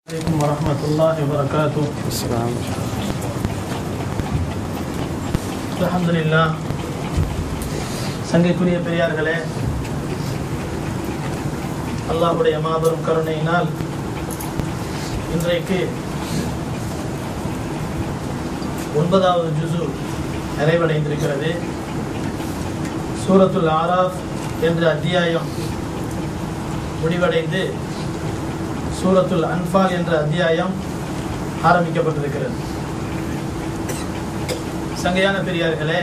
عليكم ورحمة الله وبركاته السلام அல்ஹம்துலில்லா சங்கைக்குரிய பெரியார்களே அல்லாஹ்வுடைய மாபெரும் கருணையினால் இன்றைக்கு ஒன்பதாவது ஜுசு நிறைவடைந்திருக்கிறது சூரத்துல் ஆராஃப் என்ற அத்தியாயம் முடிவடைந்து சூரத்துல் அன்பால் என்ற அத்தியாயம் ஆரம்பிக்கப்பட்டிருக்கிறது சங்கையான பெரியார்களே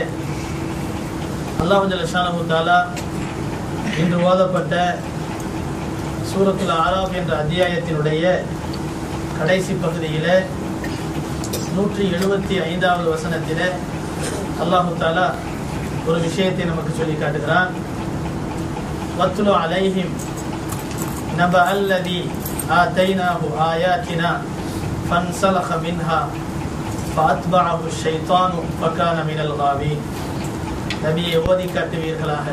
அல்லாஹு ஜல்லஷானஹு தாலா இன்று ஓதப்பட்ட சூரத்துல் ஆராப் என்ற அத்தியாயத்தினுடைய கடைசி பகுதியில நூற்றி எழுபத்தி ஐந்தாவது வசனத்தில அல்லாஹு தாலா ஒரு விஷயத்தை நமக்கு சொல்லி காட்டுகிறான் வத்துலு அலைஹிம் நப அல்லதி آتيناه آياتنا فانسلخ منها فأتبعه الشيطان فكان من الغاوين நபியை ஓதி காட்டுவீர்களாக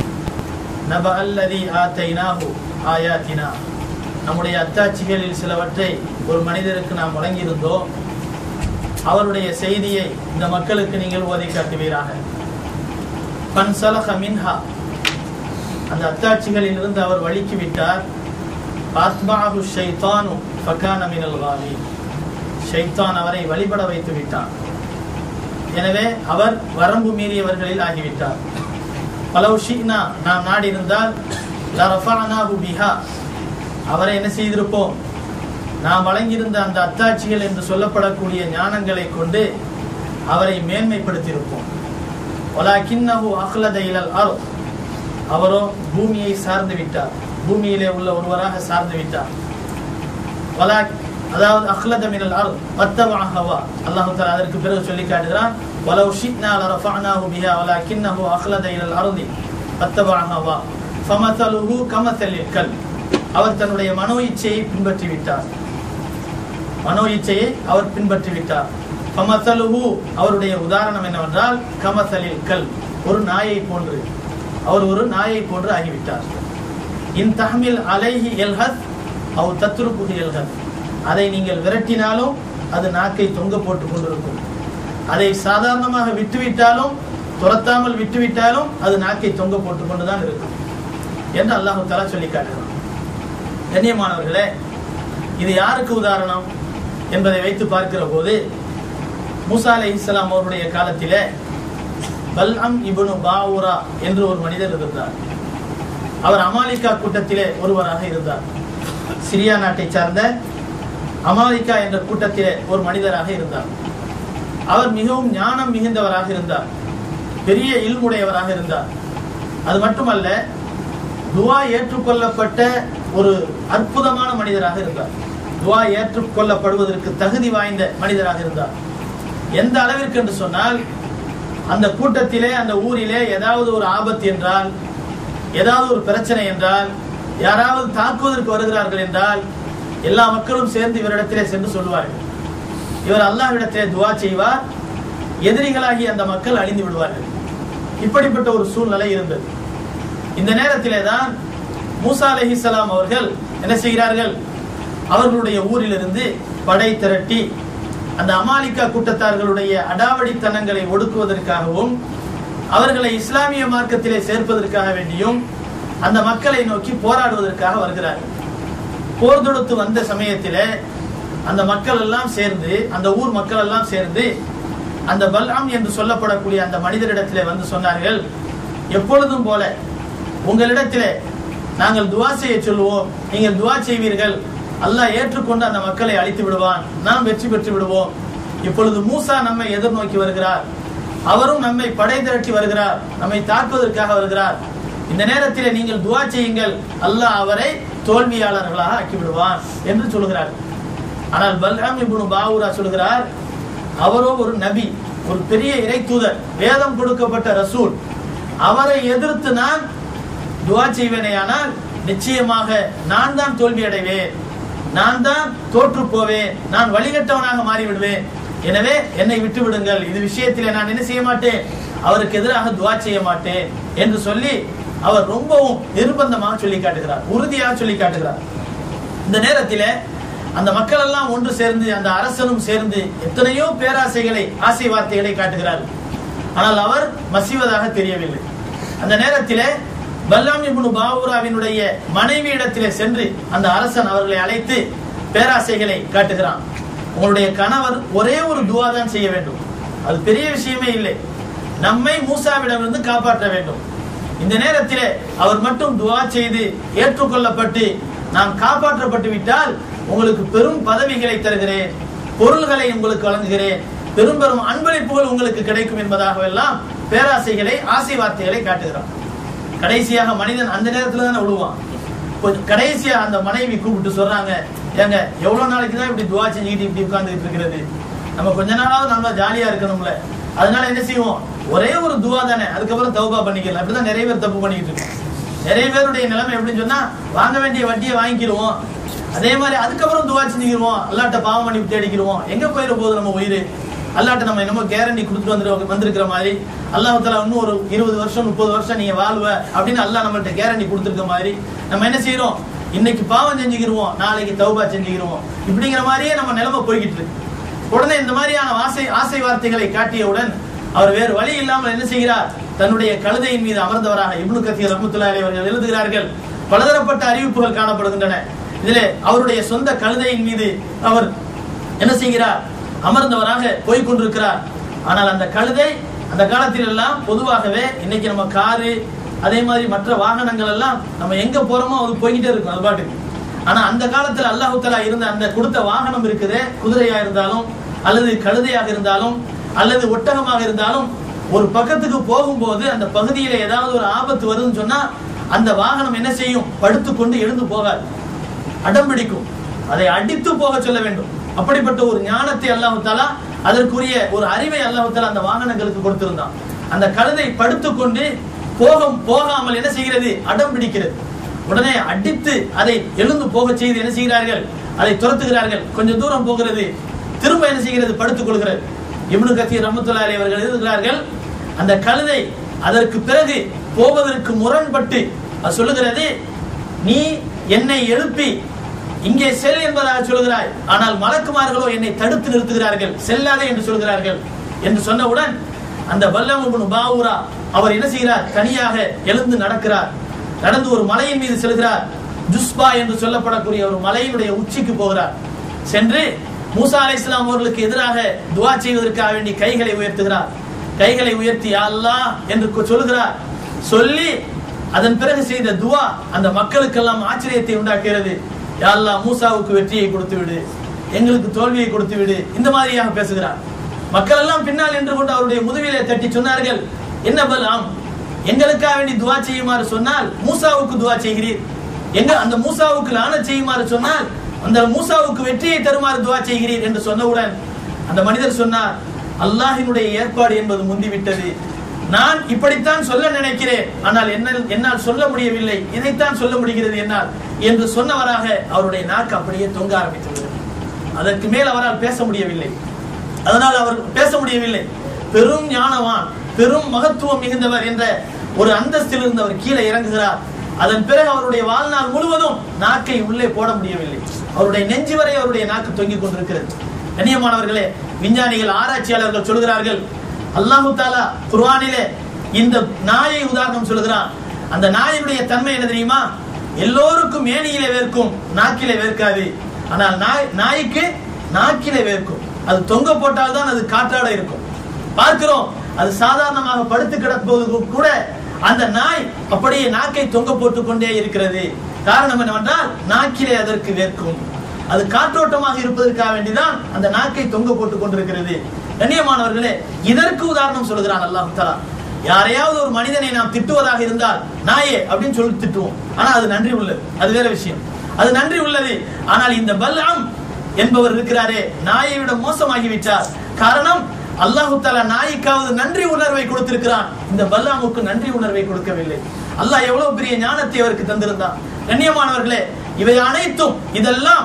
நப அல்லதி ஆத்தைனாஹு ஆயாத்தினா நம்முடைய அத்தாட்சிகளில் சிலவற்றை ஒரு மனிதருக்கு நாம் வழங்கியிருந்தோம் அவருடைய செய்தியை இந்த மக்களுக்கு நீங்கள் ஓதி காட்டுவீராக பன்சலக மின்ஹா அந்த அத்தாட்சிகளில் இருந்து அவர் வழிக்கு விட்டார் பாத்மாஹு ஷைத்தானு ஃபகான மினல் காவி ஷைத்தான் அவரை வழிபட வைத்து விட்டான் எனவே அவர் வரம்பு மீறியவர்களில் ஆகிவிட்டார் பலவு ஷீனா நாம் நாடி இருந்தால் லரஃபானாஹு பிஹா அவரை என்ன செய்திருப்போம் நாம் வழங்கியிருந்த அந்த அத்தாட்சிகள் என்று சொல்லப்படக்கூடிய ஞானங்களை கொண்டு அவரை மேன்மைப்படுத்தியிருப்போம் ஒலாக்கின்னஹு அஹ்லத இலல் அர் அவரோ பூமியை சார்ந்து விட்டார் பூமியிலே உள்ள ஒருவராக சார்ந்து விட்டார் வலா அதாவது அஹ்லத மினல் அர் பத்தவா ஹவா அல்லாஹு தஆலா அதற்கு பிறகு சொல்லி காட்டுகிறான் வலவ் ஷிக்னா லரஃபஅனாஹு பிஹா வலாக்கின்னஹு அஹ்லத இலல் அர்தி பத்தவா ஹவா ஃபமதலுஹு கமதலில் கல் அவர் தன்னுடைய மனோ இச்சையை பின்பற்றி விட்டார் மனோ இச்சையை அவர் பின்பற்றி விட்டார் ஃபமதலுஹு அவருடைய உதாரணம் என்னவென்றால் கமதலில் கல் ஒரு நாயை போன்று அவர் ஒரு நாயை போன்று ஆகிவிட்டார் இன் தஹ்மில் அலைஹி எல்ஹத் அவ் தத்ருக்குஹி எல்ஹத் அதை நீங்கள் விரட்டினாலும் அது நாக்கை தொங்க போட்டுக் கொண்டிருக்கும் அதை சாதாரணமாக விட்டுவிட்டாலும் துரத்தாமல் விட்டுவிட்டாலும் அது நாக்கை தொங்க போட்டுக் கொண்டுதான் இருக்கும் என்று அல்லாஹு தலா சொல்லி காட்டுகிறான் கண்ணியமானவர்களே இது யாருக்கு உதாரணம் என்பதை வைத்து பார்க்கிற போது மூசா அலை இஸ்லாம் அவருடைய காலத்திலே பல்அம் இபுனு பாவுரா என்று ஒரு மனிதர் இருந்தார் அவர் அமாலிகா கூட்டத்திலே ஒருவராக இருந்தார் சிரியா நாட்டை சார்ந்த அமாலிகா என்ற கூட்டத்திலே ஒரு மனிதராக இருந்தார் அவர் மிகவும் ஞானம் மிகுந்தவராக இருந்தார் பெரிய இல்முடையவராக இருந்தார் அது மட்டுமல்ல துவா ஏற்றுக்கொள்ளப்பட்ட ஒரு அற்புதமான மனிதராக இருந்தார் துவா ஏற்றுக்கொள்ளப்படுவதற்கு தகுதி வாய்ந்த மனிதராக இருந்தார் எந்த அளவிற்கு என்று சொன்னால் அந்த கூட்டத்திலே அந்த ஊரிலே ஏதாவது ஒரு ஆபத்து என்றால் ஏதாவது ஒரு பிரச்சனை என்றால் யாராவது தாக்குவதற்கு வருகிறார்கள் என்றால் எல்லா மக்களும் சேர்ந்து இவரிடத்திலே சென்று சொல்லுவார்கள் இவர் அல்லாஹ்விடத்திலே துவா செய்வார் எதிரிகளாகி அந்த மக்கள் அழிந்து விடுவார்கள் இப்படிப்பட்ட ஒரு சூழ்நிலை இருந்தது இந்த நேரத்திலே தான் மூசா அலஹிசலாம் அவர்கள் என்ன செய்கிறார்கள் அவர்களுடைய ஊரிலிருந்து படை திரட்டி அந்த அமாலிகா கூட்டத்தார்களுடைய அடாவடித்தனங்களை ஒடுக்குவதற்காகவும் அவர்களை இஸ்லாமிய மார்க்கத்திலே சேர்ப்பதற்காக வேண்டியும் அந்த மக்களை நோக்கி போராடுவதற்காக வருகிறார்கள் போர் தொடுத்து வந்த சமயத்திலே அந்த மக்கள் எல்லாம் சேர்ந்து அந்த ஊர் மக்கள் எல்லாம் சேர்ந்து அந்த பல்ஆம் என்று சொல்லப்படக்கூடிய அந்த மனிதரிடத்திலே வந்து சொன்னார்கள் எப்பொழுதும் போல உங்களிடத்திலே நாங்கள் துவா செய்ய சொல்லுவோம் நீங்கள் துவா செய்வீர்கள் அல்லாஹ் ஏற்றுக்கொண்டு அந்த மக்களை அழித்து விடுவான் நாம் வெற்றி பெற்று விடுவோம் இப்பொழுது மூசா நம்மை எதிர்நோக்கி வருகிறார் அவரும் நம்மை படை திரட்டி வருகிறார் நம்மை தாக்குவதற்காக வருகிறார் இந்த நேரத்தில் நீங்கள் துவா செய்யுங்கள் அல்லாஹ் அவரை தோல்வியாளர்களாக ஆக்கி விடுவான் என்று சொல்கிறார் ஆனால் பல்ராம் இப்னு பாவுரா சொல்கிறார் அவரோ ஒரு நபி ஒரு பெரிய இறை தூதர் வேதம் கொடுக்கப்பட்ட ரசூல் அவரை எதிர்த்து நான் துவா செய்வேனேயானால் நிச்சயமாக நான் தான் தோல்வி அடைவேன் நான் தான் தோற்று போவேன் நான் வழிகட்டவனாக மாறிவிடுவேன் எனவே என்னை விட்டு விடுங்கள் இது விஷயத்திலே நான் என்ன செய்ய மாட்டேன் அவருக்கு எதிராக துவா செய்ய மாட்டேன் என்று சொல்லி அவர் ரொம்பவும் நிர்பந்தமாக சொல்லி காட்டுகிறார் உறுதியாக சொல்லி காட்டுகிறார் இந்த நேரத்திலே அந்த மக்கள் எல்லாம் ஒன்று சேர்ந்து அந்த அரசனும் சேர்ந்து எத்தனையோ பேராசைகளை ஆசை வார்த்தைகளை காட்டுகிறார்கள் ஆனால் அவர் மசிவதாக தெரியவில்லை அந்த நேரத்திலே பல்லாம் இப்னு பாவூராவினுடைய மனைவி இடத்திலே சென்று அந்த அரசன் அவர்களை அழைத்து பேராசைகளை காட்டுகிறான் உங்களுடைய கணவர் ஒரே ஒரு துவா தான் செய்ய வேண்டும் அது பெரிய விஷயமே இல்லை நம்மை மூசாவிடமிருந்து காப்பாற்ற வேண்டும் இந்த நேரத்திலே அவர் மட்டும் துவா செய்து ஏற்றுக்கொள்ளப்பட்டு நாம் காப்பாற்றப்பட்டு விட்டால் உங்களுக்கு பெரும் பதவிகளை தருகிறேன் பொருள்களை உங்களுக்கு வழங்குகிறேன் பெரும் பெரும் அன்பளிப்புகள் உங்களுக்கு கிடைக்கும் என்பதாகவெல்லாம் பேராசைகளை ஆசை வார்த்தைகளை காட்டுகிறான் கடைசியாக மனிதன் அந்த நேரத்துல தானே விழுவான் கொஞ்சம் கடைசியா அந்த மனைவி கூப்பிட்டு சொல்றாங்க ஏங்க எவ்வளவு நாளைக்கு தான் இப்படி துவா செஞ்சுக்கிட்டு இப்படி உட்கார்ந்துட்டு இருக்கிறது நம்ம கொஞ்ச நாளாவது நம்ம ஜாலியா இருக்கணும்ல அதனால என்ன செய்வோம் ஒரே ஒரு துவா தானே அதுக்கப்புறம் தௌபா பண்ணிக்கலாம் அப்படிதான் நிறைய பேர் தப்பு பண்ணிட்டு இருக்கோம் நிறைய பேருடைய நிலைமை எப்படின்னு சொன்னா வாங்க வேண்டிய வட்டியை வாங்கிக்கிடுவோம் அதே மாதிரி அதுக்கப்புறம் துவா செஞ்சுக்கிடுவோம் அல்லாட்ட பாவம் பண்ணி தேடிக்கிடுவோம் எங்க போயிட போகுது நம்ம உயிர் அல்லாட்ட நம்ம என்னமோ கேரண்டி கொடுத்துட்டு வந்து வந்திருக்கிற மாதிரி அல்லாஹால இன்னும் ஒரு இருபது வருஷம் முப்பது வருஷம் நீங்க வாழ்வ அப்படின்னு அல்லாஹ் நம்மள்ட்ட கேரண்டி கொடுத்துருக்க மாதிரி நம்ம என்ன செய்யறோம் இன்னைக்கு பாவம் செஞ்சுக்கிருவோம் நாளைக்கு தௌபா செஞ்சுக்கிருவோம் இப்படிங்கிற மாதிரியே நம்ம நிலைமை போய்கிட்டு இருக்கு உடனே இந்த மாதிரியான ஆசை ஆசை வார்த்தைகளை காட்டியவுடன் அவர் வேறு வழி இல்லாமல் என்ன செய்கிறார் தன்னுடைய கழுதையின் மீது அமர்ந்தவராக இப்னு கத்தீர் ரஹ்மத்துல்லாஹி அவர்கள் எழுதுகிறார்கள் பலதரப்பட்ட அறிவிப்புகள் காணப்படுகின்றன இதிலே அவருடைய சொந்த கழுதையின் மீது அவர் என்ன செய்கிறார் அமர்ந்தவராக போய் கொண்டிருக்கிறார் ஆனால் அந்த கழுதை அந்த காலத்தில் எல்லாம் பொதுவாகவே இன்னைக்கு நம்ம காரு அதே மாதிரி மற்ற வாகனங்கள் எல்லாம் நம்ம எங்க போறோமோ அது போய்கிட்டே இருக்கும் அது பாட்டுக்கு ஆனா அந்த காலத்துல அல்லாஹு தஆலா இருந்த அந்த கொடுத்த வாகனம் இருக்குதே குதிரையா இருந்தாலும் அல்லது கழுதையாக இருந்தாலும் அல்லது ஒட்டகமாக இருந்தாலும் ஒரு பக்கத்துக்கு போகும்போது அந்த பகுதியில ஏதாவது ஒரு ஆபத்து வருதுன்னு சொன்னா அந்த வாகனம் என்ன செய்யும் படுத்துக்கொண்டு எழுந்து போகாது அடம் பிடிக்கும் அதை அடித்து போக சொல்ல வேண்டும் அப்படிப்பட்ட ஒரு ஞானத்தை அல்லாஹு தாலா அதற்குரிய ஒரு அறிவை அல்லாஹு தாலா அந்த வாகனங்களுக்கு கொடுத்திருந்தான் அந்த கழுதை படுத்துக்கொண்டு போகம் போகாமல் என்ன செய்கிறது அடம் பிடிக்கிறது உடனே அடித்து அதை எழுந்து போக செய்து என்ன செய்கிறார்கள் அதை துரத்துகிறார்கள் கொஞ்சம் தூரம் போகிறது திரும்ப என்ன செய்கிறது படுத்துக் கொள்கிறது இப்னு கத்தீர் ரஹ்மத்துல்லாஹி அலைஹி அவர்கள் எழுதுகிறார்கள் அந்த கழுதை அதற்கு பிறகு போவதற்கு முரண்பட்டு அது சொல்லுகிறது நீ என்னை எழுப்பி இங்கே செல் என்பதாக சொல்கிறாய் ஆனால் மலக்குமார்களோ என்னை தடுத்து நிறுத்துகிறார்கள் செல்லாதே என்று சொல்கிறார்கள் என்று சொன்னவுடன் அந்த வல்லமுபுன் பாவூரா அவர் என்ன செய்கிறார் தனியாக எழுந்து நடக்கிறார் நடந்து ஒரு மலையின் மீது செல்கிறார் ஜுஸ்பா என்று சொல்லப்படக்கூடிய ஒரு மலையினுடைய உச்சிக்கு போகிறார் சென்று மூசா அலை இஸ்லாம் அவர்களுக்கு எதிராக துவா செய்வதற்காக வேண்டி கைகளை உயர்த்துகிறார் கைகளை உயர்த்தி "யா அல்லாஹ் என்று கொ- சொல்கிறார் சொல்லி அதன் பிறகு செய்த துவா அந்த மக்களுக்கெல்லாம் ஆச்சரியத்தை உண்டாக்குகிறது யா அல்லாஹ் மூசாவுக்கு வெற்றியை கொடுத்து விடு எங்களுக்கு தோல்வியை கொடுத்து விடு இந்த மாதிரியாக பேசுகிறார் மக்கள் எல்லாம் பின்னால் நின்று கொண்டு அவருடைய முதுவிலே தட்டி சொன்னார்கள் என்ன பலாம் எங்களுக்காக வேண்டி துவா செய்யுமாறு சொன்னால் மூசாவுக்கு துவா செய்கிறீர் எங்க அந்த மூசாவுக்கு லானத் செய்யுமாறு சொன்னால் அந்த மூசாவுக்கு வெற்றியை தருமாறு துவா செய்கிறீர் என்று சொன்னவுடன் அந்த மனிதர் சொன்னார் அல்லாஹினுடைய ஏற்பாடு என்பது முந்திவிட்டது நான் இப்படித்தான் சொல்ல நினைக்கிறேன் ஆனால் என்னால் என்னால் சொல்ல முடியவில்லை இதைத்தான் சொல்ல முடிகிறது என்னால் என்று சொன்னவராக அவருடைய நாக்கு அப்படியே தொங்க ஆரம்பித்தது அதற்கு மேல் அவரால் பேச முடியவில்லை அதனால் அவர் பேச முடியவில்லை பெரும் ஞானவான் பெரும் மகத்துவம் மிகுந்தவர் என்ற ஒரு அந்தஸ்தில் இருந்து அவர் கீழே இறங்குகிறார் அதன் பிறகு அவருடைய வாழ்நாள் முழுவதும் நாக்கை உள்ளே போட முடியவில்லை அவருடைய நெஞ்சு வரை அவருடைய நாக்கு தொங்கிக் கொண்டிருக்கிறது கண்ணியமானவர்களே விஞ்ஞானிகள் ஆராய்ச்சியாளர்கள் சொல்கிறார்கள் அல்லாஹு தாலா குர்ஆனிலே இந்த நாயை உதாரணம் சொல்கிறான் அந்த நாயினுடைய தன்மை என்ன தெரியுமா எல்லோருக்கும் மேனியிலே வேர்க்கும் நாக்கிலே வேர்க்காது ஆனால் நாய் நாய்க்கு நாக்கிலே வேர்க்கும் அது தொங்க போட்டால்தான் அது காற்றாட இருக்கும் பார்க்கிறோம் அது சாதாரணமாக படுத்து கிடப்பது கூட அந்த நாய் அப்படியே நாக்கை தொங்க போட்டுக் கொண்டே இருக்கிறது காரணம் என்னவென்றால் நாக்கிலே அதற்கு வேர்க்கும் அது காற்றோட்டமாக இருப்பதற்காக வேண்டிதான் அந்த நாக்கை தொங்க போட்டுக் கொண்டிருக்கிறது கண்ணியமானவர்களே இதற்கு உதாரணம் சொல்கிறான் அல்லாஹ் தலா யாரையாவது ஒரு மனிதனை நாம் திட்டுவதாக இருந்தால் நாயே அப்படின்னு சொல்லி திட்டுவோம் ஆனா அது நன்றி உள்ளது அது வேற விஷயம் அது நன்றி உள்ளது ஆனால் இந்த பல்ஆம் என்பவர் இருக்கிறாரே நாயை விட மோசமாகி விட்டார் காரணம் அல்லாஹு தாலா நாய்க்காவது நன்றி உணர்வை கொடுத்திருக்கிறான் இந்த பல்லாமுக்கு நன்றி உணர்வை கொடுக்கவில்லை அல்லாஹ் எவ்வளவு பெரிய ஞானத்தை அவருக்கு தந்திருந்தான் கண்ணியமானவர்களே இவை அனைத்தும் இதெல்லாம்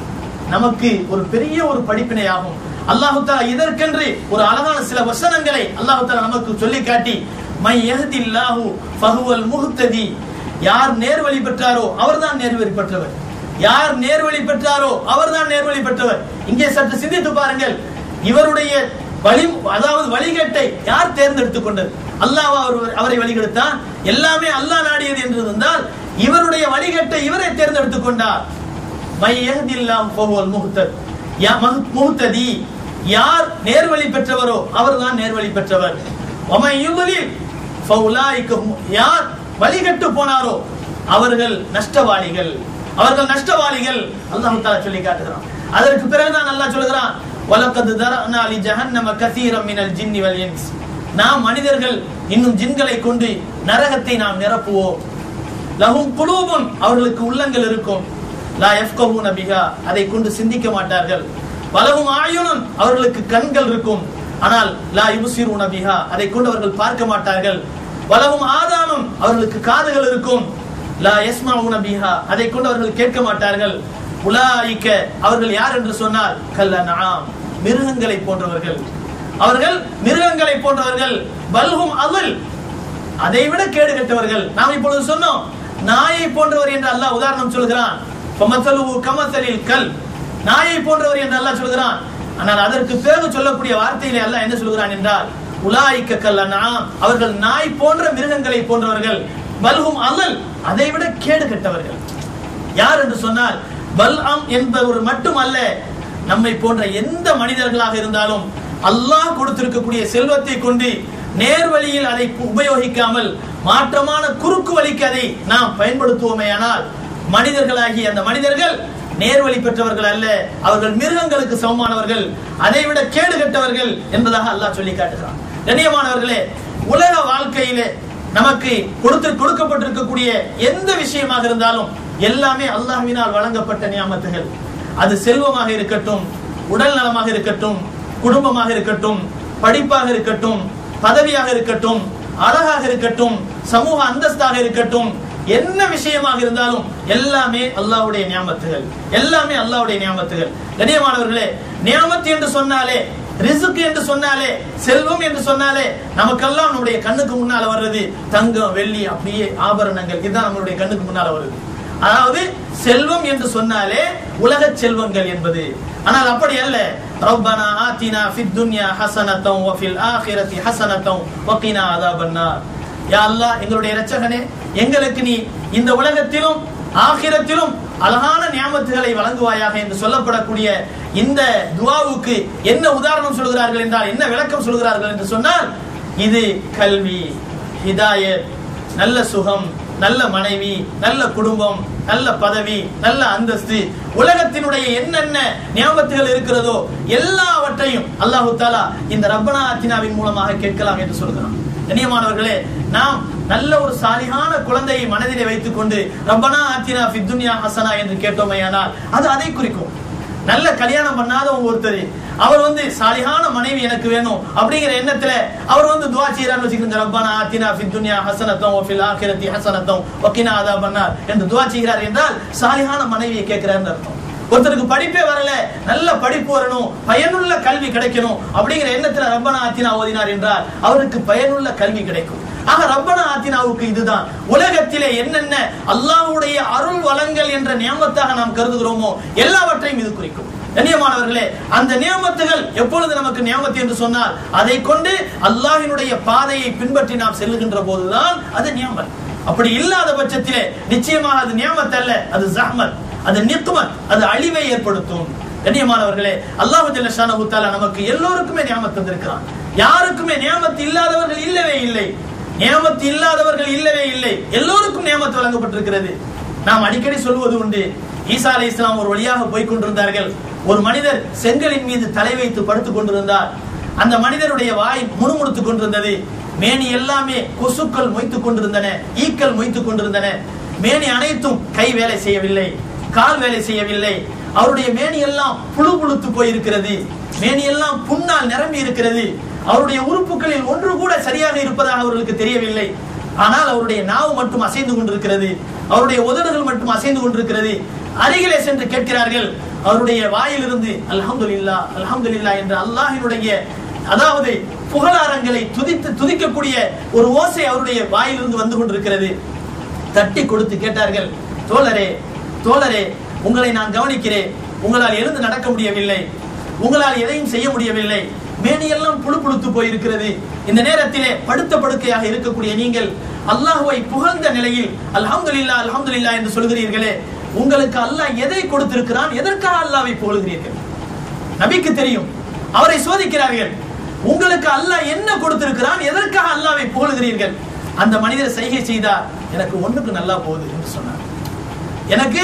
நமக்கு ஒரு பெரிய ஒரு படிப்பினை ஆகும் அல்லாஹு தாலா இதற்கென்று ஒரு அழகான சில வசனங்களை அல்லாஹு தாலா நமக்கு சொல்லி காட்டி மை யஹ்தில்லாஹு ஃபஹுவல் முஹ்ததி யார் நேர்வழி பெற்றாரோ அவர்தான் நேர்வழி பெற்றவர் யார் நேர்வழி பெற்றாரோ அவர்தான் நேர்வழி பெற்றவர் இங்கே சற்று சிந்தித்து பாருங்கள் இவருடைய வழி அதாவது வழிகேட்டை யார் தேர்ந்தெடுத்துக் கொண்டது அல்லாஹ் அவர் அவரை வழிகெடுத்தான் எல்லாமே அல்லாஹ் நாடியது என்று இருந்தால் இவருடைய வழிகேட்டை இவரை தேர்ந்தெடுத்துக் கொண்டார் மை யஹ்தில்லாஹு ஃபஹுவல் முஹ்தத் யா மஹ்- முஹ்ததி யார் நேர்வழி பெற்றவரோ அவர்தான் நேர்வழி பெற்றவர் வமை யுதலில் ஃபவுலாயிக ஹும்- யார் வழிகட்டு போனாரோ அவர்கள் நஷ்டவாளிகள் அவர்கள் நஷ்டவாளிகள் அல்லாஹ் தஆலா சொல்லி காட்டுகிறான் அதற்கு பிறகுதான் அல்லாஹ் சொல்கிறான் வலக்கது தரனா லி ஜஹன்னம கஸீரம் மினல் ஜின்னி வல் இன்ஸ் நாம் மனிதர்கள் இன்னும் ஜின்களை கொண்டு நரகத்தை நாம் நிரப்புவோம் லஹும் குலூபுன் அவர்களுக்கு உள்ளங்கள் இருக்கும் லா யஃப்கஹூன பிஹா அதை கொண்டு சிந்திக்க மாட்டார்கள் வலஹும் ஆயுனுன் அவர்களுக்கு கண்கள் இருக்கும் ஆனால் லா யுபசிரூன பிஹா அதை கொண்டு அவர்கள் பார்க்க மாட்டார்கள் வலஹும் ஆதானும் அவர்களுக்கு காதுகள் இருக்கும் லா யஸ்மஊன பிஹா அதை கொண்டு அவர்கள் கேட்க மாட்டார்கள் உலாயிக்க அவர்கள் யார் என்று சொன்னால் கல்ல நாம் மிருகங்களை போன்றவர்கள் அவர்கள் மிருகங்களை போன்றவர்கள் பல்ஹும் அல் அதை விட கேடு கெட்டவர்கள் நாம் இப்பொழுது சொன்னோம் நாயை போன்றவர் என்று அல்லாஹ் உதாரணம் சொல்கிறான் ஃபமத்தலுஹு கமத்தலில் கல் நாயை போன்றவர் என்று அல்லாஹ் சொல்கிறான் ஆனால் அதற்கு பிறகு சொல்லக்கூடிய வார்த்தையிலே அல்லாஹ் என்ன சொல்கிறான் என்றால் உலாய்க்க கல் அன்ஆம் அவர்கள் நாய் போன்ற மிருகங்களை போன்றவர்கள் பல்ஹும் அலல் அதை விட கேடு கெட்டவர்கள் யார் என்று சொன்னால் பல்அம் என்பவர் மட்டுமல்ல நம்மை போன்ற எந்த மனிதர்களாக இருந்தாலும் அல்லாஹ் கொடுத்திருக்கக்கூடிய செல்வத்தை கொண்டு நேர்வழியில் அதை உபயோகிக்காமல் மாற்றமான குறுக்கு வழிக்கு அதை நாம் பயன்படுத்துவோமேயானால் மனிதர்களாகிய அந்த மனிதர்கள் நேர்வழி பெற்றவர்கள் அல்ல அவர்கள் மிருகங்களுக்கு சமமானவர்கள் அதை விட கேடு கெட்டவர்கள் என்பதாக அல்லாஹ் சொல்லி காட்டுகிறான் கண்ணியமானவர்களே உலக வாழ்க்கையிலே நமக்கு கொடுத்து கொடுக்கப்பட்டிருக்கக்கூடிய எந்த விஷயமாக இருந்தாலும் எல்லாமே அல்லாஹ்வினால் வழங்கப்பட்ட நியாமத்துகள் அது செல்வமாக இருக்கட்டும் உடல் நலமாக இருக்கட்டும் குடும்பமாக இருக்கட்டும் படிப்பாக இருக்கட்டும் பதவியாக இருக்கட்டும் அழகாக இருக்கட்டும் சமூக அந்தஸ்தாக இருக்கட்டும் என்ன விஷயமாக இருந்தாலும் எல்லாமே அல்லாஹ்வுடைய நியாமத்துகள் எல்லாமே அல்லாஹ்வுடைய நியாமத்துகள் கண்ணியமானவர்களே நியாமத்து என்று சொன்னாலே ரிசுக்கு என்று சொன்னாலே செல்வம் என்று சொன்னாலே நமக்கெல்லாம் நம்முடைய கண்ணுக்கு முன்னால வர்றது தங்கம் வெள்ளி அப்படியே ஆபரணங்கள் இதுதான் நம்மளுடைய கண்ணுக்கு முன்னால வருது அதாவது செல்வம் என்று சொன்னாலே உலக செல்வங்கள் என்பது ஆனால் அப்படி அல்ல ரப்பனா ஆத்தினா ஃபித் துன்யா ஹஸனத்தம் வ ஃபில் ஆখিরাতি ஹஸனத்தம் வ கினா அஸாபன்னார் யா அல்லாஹ் எங்களுடைய இரட்சகனே எங்களுக்கு நீ இந்த உலகத்திலும் ஆகிரத்திலும் அழகான நியாமத்துகளை வழங்குவாயாக என்று சொல்லப்படக்கூடிய இந்த துவாவுக்கு என்ன உதாரணம் சொல்கிறார்கள் என்றால் என்ன விளக்கம் சொல்கிறார்கள் என்று சொன்னால் இது கல்வி ஹிதாயத் நல்ல சுகம் நல்ல மனைவி நல்ல குடும்பம் நல்ல பதவி நல்ல அந்தஸ்து உலகத்தினுடைய என்னென்ன நியாமத்துகள் இருக்கிறதோ எல்லாவற்றையும் அல்லாஹு தாலா இந்த ரப்பனா அத்தினாவின் மூலமாக கேட்கலாம் என்று சொல்கிறான் கண்ணியமானவர்களே நாம் நல்ல ஒரு சாலிகான குழந்தையை மனதிலே வைத்துக் கொண்டு ரப்பனா ஆத்தினா ஃபித்துன்யா ஹசனா என்று கேட்டோமையானால் அது அதை குறிக்கும் நல்ல கல்யாணம் பண்ணாதவங்க ஒருத்தர் அவர் வந்து சாலிகான மனைவி எனக்கு வேணும் அப்படிங்கிற எண்ணத்துல அவர் வந்து துவா செய்யறான்னு வச்சுக்கிறீங்க ரப்பானா ஆத்தினா ஃபித் துன்யா ஹசனத்தம் வ ஃபில் ஆখিরাতি ஹசனத்தம் வ கினா அஸாபன்னார் என்று துவா செய்கிறார் என்றால் சாலிகான மனைவியை கேட்கிறார்னு அர்த்தம் ஒருத்தருக்கு படிப்பே வரல நல்ல படிப்பு வரணும் பயனுள்ள கல்வி கிடைக்கணும் அப்படிங்கிற எண்ணத்துல ரப்பனா ஆத்தினா ஓதினார் என்றால் அவருக்கு பயனுள்ள கல்வி கிடைக்கும் ஆக ரப்பனா ஆத்தினாவுக்கு இதுதான் உலகத்திலே என்னென்ன அல்லாஹ்வுடைய அருள் வளங்கள் என்ற நியமத்தாக நாம் கருதுகிறோமோ எல்லாவற்றையும் இது குறிக்கும் கண்ணியமானவர்களே அந்த நியமத்துகள் எப்பொழுது நமக்கு நியமத்து என்று சொன்னால் அதை கொண்டு அல்லாஹ்வினுடைய பாதையை பின்பற்றி நாம் செல்லுகின்ற போதுதான் அது நியமத் அப்படி இல்லாத பட்சத்திலே நிச்சயமாக அது நியமத் அல்ல அது ஜஹ்மத் அது நிக்மத் அது அழிவை ஏற்படுத்தும் கண்ணியமானவர்களே அல்லாஹு ஜல்லஷானஹு தஆலா நமக்கு எல்லோருக்குமே நியாமத் தந்திருக்கிறான் யாருக்குமே நியாமத் இல்லாதவர்கள் இல்லவே இல்லை நியாமத் இல்லாதவர்கள் இல்லவே இல்லை எல்லோருக்கும் நியாமத் வழங்கப்பட்டிருக்கிறது நாம் அடிக்கடி சொல்வது உண்டு ஈசா அலை இஸ்லாம் ஒரு வழியாக போய் கொண்டிருந்தார்கள் ஒரு மனிதர் செங்கலின் மீது தலை வைத்து படுத்துக் கொண்டிருந்தார் அந்த மனிதருடைய வாய் முணுமுணுத்துக் கொண்டிருந்தது மேனி எல்லாமே கொசுக்கள் மொய்த்துக் கொண்டிருந்தன ஈக்கள் மொய்த்துக் கொண்டிருந்தன மேனி அனைத்தும் கை வேலை செய்யவில்லை கால் வேலை செய்யவில்லை அவருடைய மேனி எல்லாம் புழு புழுத்து போயிருக்கிறது மேனி எல்லாம் புண்ணால் நிரம்பி இருக்கிறது அவருடைய உறுப்புகளில் ஒன்று கூட சரியாக இருப்பதாக அவர்களுக்கு தெரியவில்லை ஆனால் அவருடைய நாவு மட்டும் அசைந்து கொண்டிருக்கிறது அவருடைய உதடுகள் மட்டும் அசைந்து கொண்டிருக்கிறது அருகிலே சென்று கேட்கிறார்கள் அவருடைய வாயிலிருந்து அல்ஹம்துலில்லா அல்ஹம்துலில்லா என்ற அல்லாஹினுடைய அதாவது புகழாரங்களை துதித்து துதிக்கக்கூடிய ஒரு ஓசை அவருடைய வாயிலிருந்து வந்து கொண்டிருக்கிறது தட்டி கொடுத்து கேட்டார்கள் தோழரே தோழரே உங்களை நான் கவனிக்கிறேன் உங்களால் எழுந்து நடக்க முடியவில்லை உங்களால் எதையும் செய்ய முடியவில்லை மேனியெல்லாம் புழு புழுத்து போயிருக்கிறது இந்த நேரத்திலே படுத்த படுக்கையாக இருக்கக்கூடிய நீங்கள் அல்லாஹுவை புகழ்ந்த நிலையில் அல்ஹம்துலில்லா அல்ஹம்துலில்லா என்று சொல்கிறீர்களே உங்களுக்கு அல்லாஹ் எதை கொடுத்திருக்கிறான் எதற்காக அல்லாஹ்வை புகழ்கிறீர்கள் நபிக்கு தெரியும் அவரை சோதிக்கிறார்கள் உங்களுக்கு அல்லாஹ் என்ன கொடுத்திருக்கிறான் எதற்காக அல்லாஹ்வை புகழ்கிறீர்கள் அந்த மனிதர் சைகை செய்தார் எனக்கு ஒண்ணுக்கு நல்லா போகுது என்று சொன்னார் எனக்கு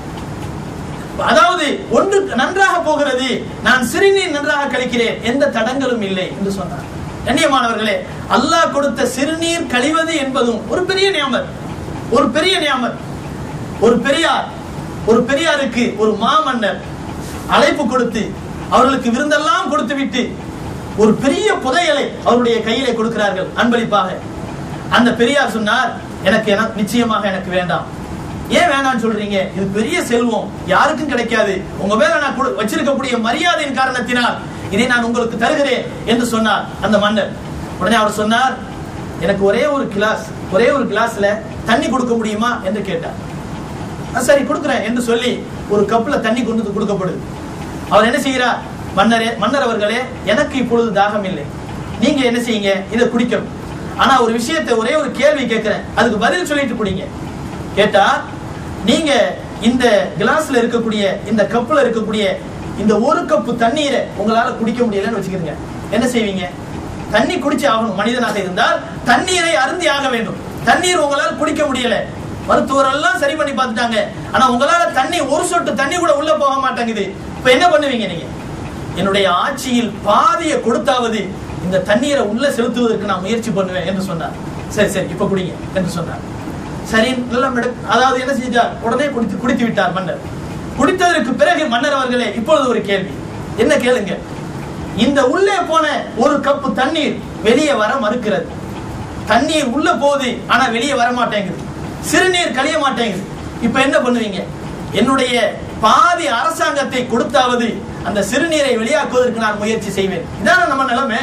அதாவது ஒன்று நன்றாக போகிறது நான் சிறுநீர் நன்றாக கழிக்கிறேன் எந்த தடங்களும் இல்லை என்று சொன்னார் கண்ணியமானவர்களே அல்லாஹ் கொடுத்த சிறுநீர் கழிவது என்பதும் ஒரு பெரிய நியாமத் ஒரு பெரிய நியாமத் ஒரு பெரியார் ஒரு பெரியாருக்கு ஒரு மாமன்னர் அழைப்பு கொடுத்து அவர்களுக்கு விருந்தெல்லாம் கொடுத்து விட்டு ஒரு பெரிய புதையலை அவருடைய கையிலே கொடுக்கிறார்கள் அன்பளிப்பாக அந்த பெரியார் சொன்னார் எனக்கு என- நிச்சயமாக எனக்கு வேண்டாம் ஏன் வேணாம்னு சொல்றீங்க இது பெரிய செல்வம் யாருக்கும் கிடைக்காது உங்க மேல நான் கொடு- வச்சிருக்கக்கூடிய மரியாதையின் காரணத்தினால் இதை நான் உங்களுக்கு தருகிறேன் என்று சொன்னார் அந்த மன்னர் உடனே அவர் சொன்னார் எனக்கு ஒரே ஒரு கிளாஸ் ஒரே ஒரு கிளாஸ்ல தண்ணி கொடுக்க முடியுமா என்று கேட்டார் "ஆ, சரி கொடுக்குறேன் என்று சொல்லி ஒரு கப்ல தண்ணி கொண்டு வந்து கொடுக்கப்படுது அவர் என்ன செய்கிறார் மன்னரே மன்னர் அவர்களே எனக்கு இப்பொழுது தாகம் இல்லை நீங்க என்ன செய்யுங்க இதை குடிக்கணும் ஆனா ஒரு விஷயத்தை ஒரே ஒரு கேள்வி கேட்கிறேன் அதுக்கு பதில் சொல்லிட்டு குடிங்க கேட்டா நீங்க இந்த கிளாஸ்ல இருக்கக்கூடிய இந்த கப்ல இருக்கக்கூடிய இந்த ஒரு கப்பு தண்ணீரை உங்களால குடிக்க முடியலன்னு வச்சுக்கிறீங்க என்ன செய்வீங்க தண்ணி குடிச்சு ஆகணும் மனிதனாக இருந்தால் தண்ணீரை அருந்தி ஆக வேண்டும் தண்ணீர் உங்களால் குடிக்க முடியல மருத்துவர் எல்லாம் சரி பண்ணி பார்த்துட்டாங்க ஆனா உங்களால தண்ணி ஒரு சொட்டு தண்ணி கூட உள்ள போக மாட்டேங்குது இப்ப என்ன பண்ணுவீங்க நீங்க என்னுடைய ஆட்சியில் பாதியை கொடுத்தாவது இந்த தண்ணீரை உள்ள செலுத்துவதற்கு நான் முயற்சி பண்ணுவேன் என்று சொன்னார் சரி சரி இப்ப குடிங்க என்று சொன்னார் சரி நல்ல மெடு- அதாவது என்ன செஞ்சார் உடனே குடித்து குடித்து விட்டார் மன்னர் குடித்ததற்கு பிறகு மன்னர் அவர்களே இப்பொழுது ஒரு கேள்வி என்ன கேளுங்க இந்த உள்ளே போன ஒரு கப்பு தண்ணீர் வெளியே வர மறுக்கிறது தண்ணீர் உள்ள போகுது ஆனா வெளியே வர மாட்டேங்குது சிறுநீர் கழிய மாட்டேங்குது இப்ப என்ன பண்ணுவீங்க என்னுடைய பாதி அரசாங்கத்தை கொடுத்தாவது அந்த சிறுநீரை வெளியாக்குவதற்கு நான் முயற்சி செய்வேன் இதான நம்ம நிலைமை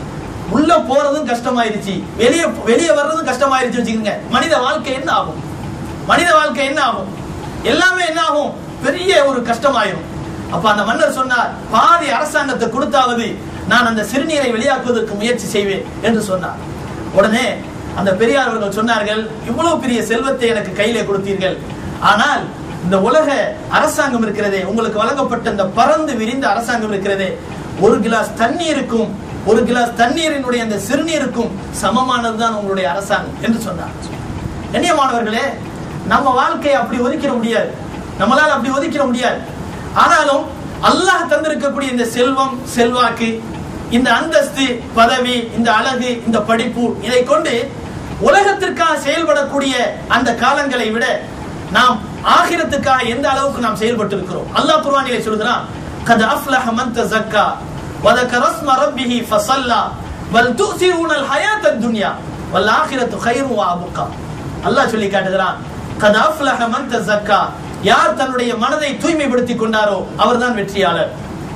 உள்ள போறதும் கஷ்டமாயிருச்சு வெளியே வெளியே வர்றதும் கஷ்டமாயிருச்சு வச்சுக்கோங்க மனித வாழ்க்கை என்ன ஆகும் மனித வாழ்க்கை என்ன ஆகும் எல்லாமே என்ன ஆகும் பெரிய ஒரு கஷ்டமாயிரும் அப்ப அந்த மன்னர் சொன்னார் பாதி அரசாங்கத்தை கொடுத்தாவது நான் அந்த சிறுநீரை வெளியாக்குவதற்கு முயற்சி செய்வேன் என்று சொன்னார் உடனே அந்த பெரியார் அவர்கள் சொன்னார்கள் இவ்வளவு பெரிய செல்வத்தை எனக்கு கையிலே கொடுத்தீர்கள் ஆனால் இந்த உலக அரசாங்கம் இருக்கிறதே உங்களுக்கு வழங்கப்பட்ட இந்த பறந்து விரிந்த அரசாங்கம் இருக்கிறதே ஒரு கிளாஸ் தண்ணீருக்கும் ஒரு கிளாஸ் தண்ணீரினுடைய அந்த சிறுநீருக்கும் சமமானதுதான் உங்களுடைய அரசாங்கம் என்று சொன்னார் கண்ணியமானவர்களே நம்ம வாழ்க்கையை அப்படி ஒதுக்கிட முடியாது நம்மளால அப்படி ஒதுக்கிட முடியாது ஆனாலும் அல்லாஹ் தந்திருக்கக்கூடிய இந்த செல்வம் செல்வாக்கு இந்த அந்தஸ்து பதவி இந்த அழகு இந்த படிப்பு இதை கொண்டு உலகத்திற்காக செயல்படக்கூடிய அந்த காலங்களை விட நாம் ஆகிரத்துக்காக எந்த அளவுக்கு நாம் செயல்பட்டு இருக்கிறோம் அல்லாஹ் குர்ஆனிலே சொல்கிறான் கத் அஃப்லஹ மன் தஸக்கா وذكر اسم ربه فصلى بل تؤثرون الحياة الدنيا والآخرة خير وأبقى அல்லாஹ் சொல்லி காட்டுகிறான் கத் அஃப்லஹ மன் தஸக்கா யார் தன்னுடைய மனதை தூய்மைப்படுத்திக் கொண்டாரோ அவர்தான் வெற்றியாளர்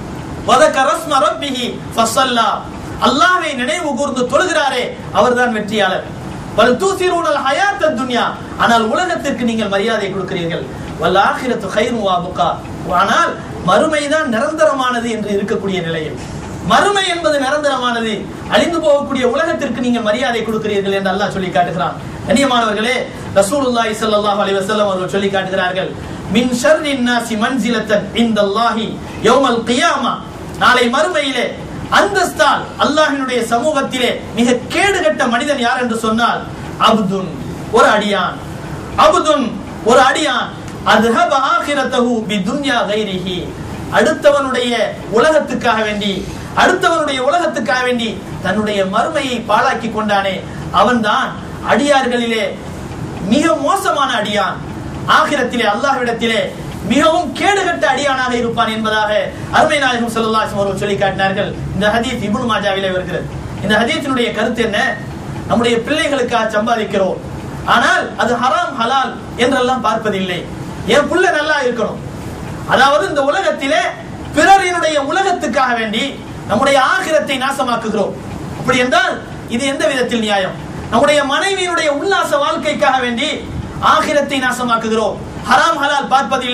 வதக்க ரஸ்ம ரப்பிஹி ஃபஸல்லா அல்லாஹ்வை நினைவு கூர்ந்து தொழுகிறாரே அவர்தான் வெற்றியாளர் வல் தூசிரூனல் ஹயாத்த துன்யா ஆனால் உலகத்திற்கு நீங்கள் மரியாதை கொடுக்கிறீர்கள் வல் ஆখিরাতু கைரு வா ஆனால் மறுமைதான் நிரந்தரமானது என்று இருக்கக்கூடிய நிலையில் மறுமை என்பது நிரந்தரமானது அழிந்து போகக்கூடிய உலகத்திற்கு நீங்கள் மரியாதை கொடுக்கிறீர்கள் என்று அல்லாஹ் சொல்லி காட்டுகிறான் கண்ணியமானவர்களே ரசூலுல்லாஹி ஸல்லல்லாஹு அலைஹி வஸல்லம் அவர்கள் சொல்லி காட்டுகிறார்கள் மின் ஷர்ரின் நாசி மன்சிலத்தன் இந்தல்லாஹி யௌமல் கியாமா நாளை மறுமையிலே அந்தஸ்தால் அல்லாஹ்வினுடைய சமூகத்திலே மிக கேடுகட்ட மனிதன் யார் என்று சொன்னால் அப்துன் ஒரு அடியான் அப்துன் ஒரு அடியான் அத்ஹப ஆகிரத்தஹு பிதுன்யா கைரிஹி அடுத்தவனுடைய உலகத்துக்காக வேண்டி அடுத்தவனுடைய உலகத்துக்காக வேண்டி தன்னுடைய மறுமையை பாழாக்கி கொண்டானே அவன்தான் அடியார்களிலே மிக மோசமான அடியான் ஆகிரத்திலே அல்லாஹ்விடத்திலே மிகவும் கேடுகட்ட அடியானாக இருப்பான் என்பதாக அருமை நாயகம் ஸல்லல்லாஹு அலைஹி அவர்கள் சொல்லி காட்டினார்கள் இந்த ஹதீஸ் இப்னு மாஜாவிலே வருகிறது இந்த ஹதீஸினுடைய கருத்து என்ன நம்முடைய பிள்ளைகளுக்காக சம்பாதிக்கிறோம் ஆனால் அது ஹராம் ஹலால் என்றெல்லாம் பார்ப்பதில்லை என் புள்ள நல்லா இருக்கணும் அதாவது இந்த உலகத்திலே பிறரினுடைய உலகத்துக்காக வேண்டி நம்முடைய ஆகிரத்தை நாசமாக்குகிறோம் அப்படி என்றால் இது எந்த விதத்தில் நியாயம் நம்முடைய மனைவியினுடைய உல்லாச வாழ்க்கைக்காக வேண்டி ஆகிரத்தை நாசமாக்குகிறோம் ஹராம் ஹலால் பார்ப்பதில்லை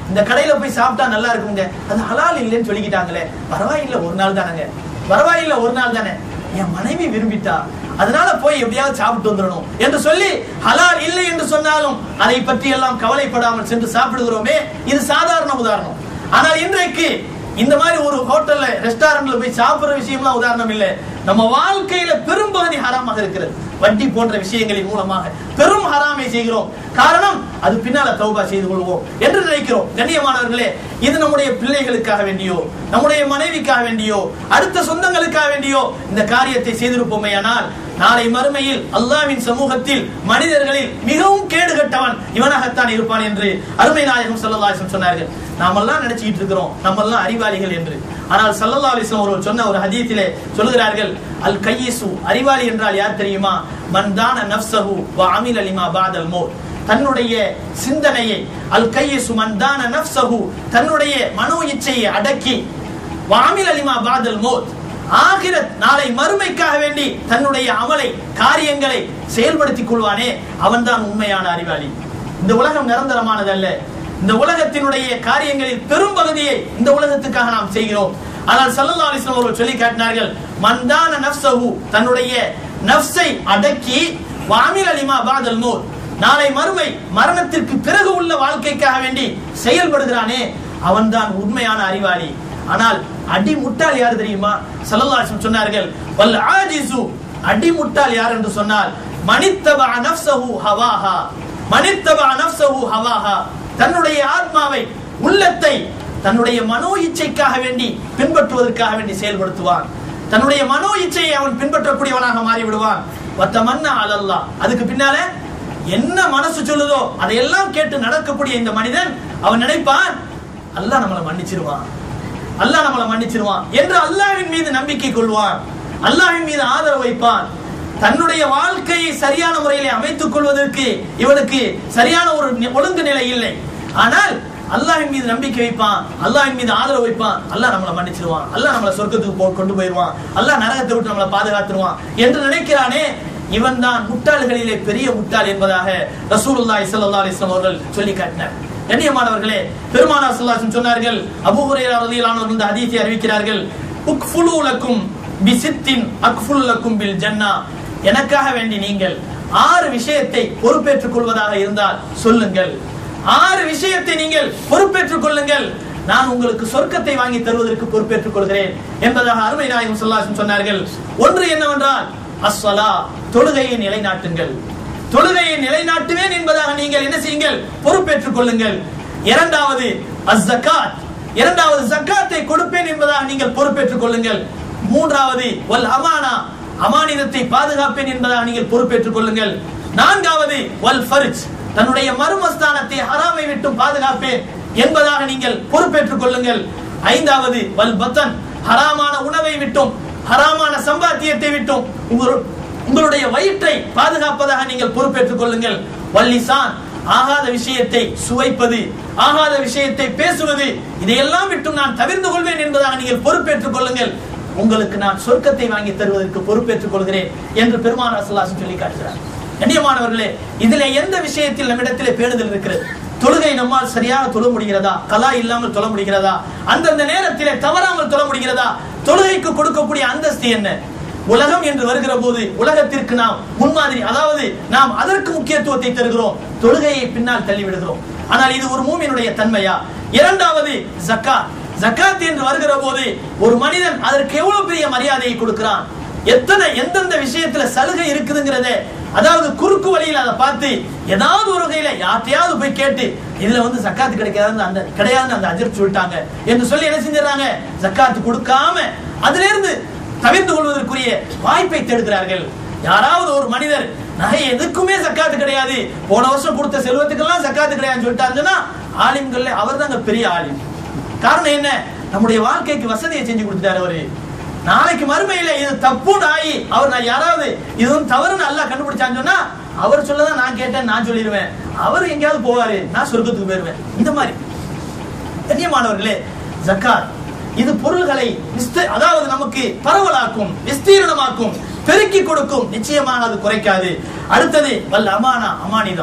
இந்த கடையில போய் சாப்பிட்டா நல்லா இருக்குங்க அது ஹலால் இல்லைன்னு சொல்லிக்கிட்டாங்களே பரவாயில்லை ஒரு நாள் தானங்க பரவாயில்லை ஒரு நாள் தானே என் மனைவி விரும்பிட்டா அதனால போய் எப்படியாவது சாப்பிட்டு வந்துடணும் என்று சொல்லி ஹலால் இல்லை என்று சொன்னாலும் அதை பற்றி எல்லாம் கவலைப்படாமல் சென்று சாப்பிடுகிறோமே இது சாதாரண உதாரணம் ஆனால் இன்றைக்கு இந்த மாதிரி ஒரு ஹோட்டல்ல ரெஸ்டாரண்ட்ல போய் சாப்பிடுற விஷயம்லாம் உதாரணம் இல்லை நம்ம வாழ்க்கையில பெரும்பகுதி ஹராமாக இருக்கிறது வட்டி போன்ற விஷயங்களின் மூலமாக பெரும் ஹராமை செய்கிறோம் காரணம் அது பின்னால தௌபா செய்து கொள்வோம் என்று நினைக்கிறோம் கண்ணியமானவர்களே இது நம்முடைய பிள்ளைகளுக்காக வேண்டியோ நம்முடைய மனைவிக்காக வேண்டியோ அடுத்த சொந்தங்களுக்காக வேண்டியோ இந்த காரியத்தை செய்திருப்போமே ஆனால் நாளை மறுமையில் அல்லாவின் சமூகத்தில் மனிதர்களில் மிகவும் கேடுகட்டவன் இவனாகத்தான் இருப்பான் என்று அருமை நாயகம் சல்லல்லாஹு அலைஹி வஸல்லம் சொன்னார்கள் நாமெல்லாம் நினைச்சிட்டு இருக்கிறோம் நம்மெல்லாம் அறிவாளிகள் என்று ஆனால் சல்லல்லாஹு அலைஹி வஸல்லம் அவர்கள் சொன்ன ஒரு ஹதீஸிலே சொல்கிறார்கள் அல் கையிசு அறிவாளி என்றால் யார் தெரியுமா மன்தான நஃப்ஸஹு வ அமில லிமா பாதல் மௌத் தன்னுடைய சிந்தனையை அல் கையிசு மன்தான நஃப்ஸஹு தன்னுடைய மனோ இச்சையை அடக்கி வாமில் அலிமா பாதல் மோத் ஆகிரத் நாளை மறுமைக்காக வேண்டி தன்னுடைய அமலை காரியங்களை செயல்படுத்திக் கொள்வானே அவன்தான் உண்மையான அறிவாளி இந்த உலகம் நிரந்தரமானதல்ல இந்த உலகத்தினுடைய காரியங்களில் பெரும் பகுதியை இந்த உலகத்துக்காக நாம் செய்கிறோம் ஆனால் சல்லல்லாஹு அலைஹி வஸல்லம் அவர்கள் சொல்லி காட்டினார்கள் மன்தான நஃப்ஸஹு தன்னுடைய நஃப்ஸை அடக்கி வாமில் அலிமா பாதல் மோத் நாளை மறுமை மரணத்திற்கு பிறகு உள்ள வாழ்க்கைக்காக வேண்டி செயல்படுகிறானே அவன்தான் உண்மையான அறிவாளி ஆனால் அடி முட்டாள் யார் தெரியுமா ஸல்லல்லாஹு அலைஹி வஸல்லம் சொன்னார்கள் வல் ஆஜிசு அடி முட்டாள் யார் என்று சொன்னால் மனித்தபா நஃப்ஸஹு ஹவாஹா மனித்தபா நஃப்ஸஹு ஹவாஹா தன்னுடைய ஆத்மாவை உள்ளத்தை தன்னுடைய மனோ இச்சைக்காக வேண்டி பின்பற்றுவதற்காக வேண்டி செயல்படுத்துவான் தன்னுடைய மனோ இச்சையை அவன் பின்பற்றக்கூடியவனாக மாறி விடுவான் வத்தமன்னா அலல்லா அதுக்கு பின்னால என்ன மனசு சொல்லுதோ அதையெல்லாம் கேட்டு நடக்கக்கூடிய இந்த மனிதன் அவன் நினைப்பான் அல்லாஹ் நம்மளை மன்னிச்சிருவான் அல்லாஹ் நம்மளை மன்னிச்சிருவான் என்று அல்லாஹ்வின் மீது நம்பிக்கை கொள்வான் அல்லாஹ்வின் மீது ஆதரவு வைப்பான் தன்னுடைய வாழ்க்கையை சரியான முறையிலே அமைத்துக் கொள்வதற்கு இவனுக்கு சரியான ஒரு நி- ஒழுங்கு நிலை இல்லை ஆனால் அல்லாஹ்வின் மீது நம்பிக்கை வைப்பான் அல்லாஹ்வின் மீது ஆதரவு வைப்பான் அல்லாஹ் நம்மளை மன்னிச்சிருவான் அல்லாஹ் நம்மளை சொர்க்கத்துக்கு போ- கொண்டு போயிடுவான் அல்லாஹ் நரகத்தை விட்டு நம்மளை பாதுகாத்துருவான் என்று நினைக்கிறானே இவன் தான் முட்டாள்களிலே பெரிய முட்டாள் என்பதாக ரசூலுல்லாஹி ஸல்லல்லாஹு அலைஹி வஸல்லம் அவர்கள் சொல்லி காட்டினார் கண்ணியமானவர்களே பெருமானார் ஸல்லல்லாஹு அலைஹி வஸல்லம் சொன்னார்கள் அபூ ஹுரைரா ரலியல்லாஹு அன்ஹு இந்த ஹதீஸை அறிவிக்கிறார்கள் உக்ஃபுலு லக்கும் பிசித்தின் அக்ஃபுல் லக்கும் பில் ஜன்னா எனக்காக வேண்டி நீங்கள் ஆறு விஷயத்தை பொறுப்பேற்றுக் கொள்வதாக இருந்தால் சொல்லுங்கள் ஆறு விஷயத்தை நீங்கள் பொறுப்பேற்றுக் கொள்ளுங்கள் நான் உங்களுக்கு சொர்க்கத்தை வாங்கி தருவதற்கு பொறுப்பேற்றுக் கொள்கிறேன் என்பதாக அருமை நாயகம் சொல்லாசம் சொன்னார்கள் ஒன்று என்னவென்றால் அஸ்ஸலா தொழுகையை நிலைநாட்டுங்கள் தொழுகையை நிலைநாட்டுவேன் என்பதாக நீங்கள் என்ன செய்யுங்கள் பொறுப்பேற்றுக் கொள்ளுங்கள் இரண்டாவது அஸ்ஸகாத் இரண்டாவது ஜக்காத்தை கொடுப்பேன் என்பதாக நீங்கள் பொறுப்பேற்றுக் கொள்ளுங்கள் மூன்றாவது வல் அமானா அமானிதத்தை பாதுகாப்பேன் என்பதாக நீங்கள் பொறுப்பேற்றுக் கொள்ளுங்கள் நான்காவது வல் ஃபர்ஜ் தன்னுடைய மர்மஸ்தானத்தை ஹராமை விட்டு பாதுகாப்பேன் என்பதாக நீங்கள் பொறுப்பேற்றுக் கொள்ளுங்கள் ஐந்தாவது வல் பத்தன் ஹராமான உணவை விட்டும் ஹராமான சம்பாத்தியத்தை விட்டும் உங்களு- உங்களுடைய வயிற்றை பாதுகாப்பதாக நீங்கள் பொறுப்பேற்றுக் கொள்ளுங்கள் வல்லிசான் ஆகாத விஷயத்தை சுவைப்பது ஆகாத விஷயத்தை பேசுவது இதையெல்லாம் விட்டும் நான் தவிர்த்து கொள்வேன் என்பதாக நீங்கள் பொறுப்பேற்றுக் கொள்ளுங்கள் உங்களுக்கு நான் சொர்க்கத்தை வாங்கி தருவதற்கு பொறுப்பேற்றுக் கொள்கிறேன் என்று பெருமானார் ஸல்லல்லாஹு சொல்லி காட்டுகிறார் கண்ணியமானவர்களே இதிலே எந்த விஷயத்தில் நம்மிடத்திலே பேணுதல் இருக்கிறது தொழுகை நம்மால் சரியாக தொழ முடிகிறதா கலா இல்லாமல் தொழ முடிகிறதா அந்தந்த நேரத்திலே தவறாமல் தொழ முடிகிறதா தொழுகைக்கு கொடுக்கக்கூடிய அந்தஸ்து என்ன உலகம் என்று வருகிற போது உலகத்திற்கு நாம் முன்மாதிரி அதாவது நாம் அதற்கு முக்கியத்துவத்தை தருகிறோம் தொழுகையை பின்னால் தள்ளி விடுகிறோம் ஆனால் இது ஒரு மூமியினுடைய தன்மையா இரண்டாவது ஜக்காத் ஜக்காத் என்று வருகிற போது ஒரு மனிதன் அதற்கு எவ்வளவு பெரிய மரியாதையை கொடுக்கிறான் எத்தனை எந்தெந்த விஷயத்துல சலுகை இருக்குதுங்கிறதே அதாவது குறுக்கு வழியில அதை பார்த்து ஏதாவது ஒரு வகையில யார்ட்டையாவது போய் கேட்டு இதுல வந்து ஜக்காத்து கிடைக்காதுன்னு அந்த கிடையாதுன்னு அந்த அஜர் சொல்லிட்டாங்க என்று சொல்லி என்ன செஞ்சிடறாங்க ஜக்காத்து கொடுக்காம அதுல இருந்து தவிர்த்து கொள்வதற்குரிய வாய்ப்பை தேடுகிறார்கள் யாராவது ஒரு மனிதர் நகை எதுக்குமே சக்காத்து கிடையாது போன வருஷம் கொடுத்த செல்வத்துக்கெல்லாம் சக்காத்து கிடையாதுன்னு சொல்லிட்டாருன்னா ஆலிம்கள்ல அவர் தாங்க பெரிய ஆலிம் காரணம் என்ன நம்முடைய வாழ்க்கைக்கு வசதியை செஞ்சு கொடுத்துட்டாரு அவரு நாளைக்கு மறுமையில இது தப்புன்னு ஆகி அவர் நான் யாராவது இது வந்து தவறுன்னு நல்லா கண்டுபிடிச்சான்னு சொன்னா அவர் சொல்லதான் நான் கேட்டேன் நான் சொல்லிடுவேன் அவர் எங்கேயாவது போவாரு நான் சொர்க்கத்துக்கு போயிருவேன் இந்த மாதிரி கண்ணியமானவர்களே ஜக்காத் இது பொருள்களை விஸ்த- அதாவது நமக்கு பரவலாக்கும் விஸ்தீரணமாக்கும் பெருக்கி கொடுக்கும் நிச்சயமாக அது குறைக்காது அடுத்தது வல் அமானா அமானிதம்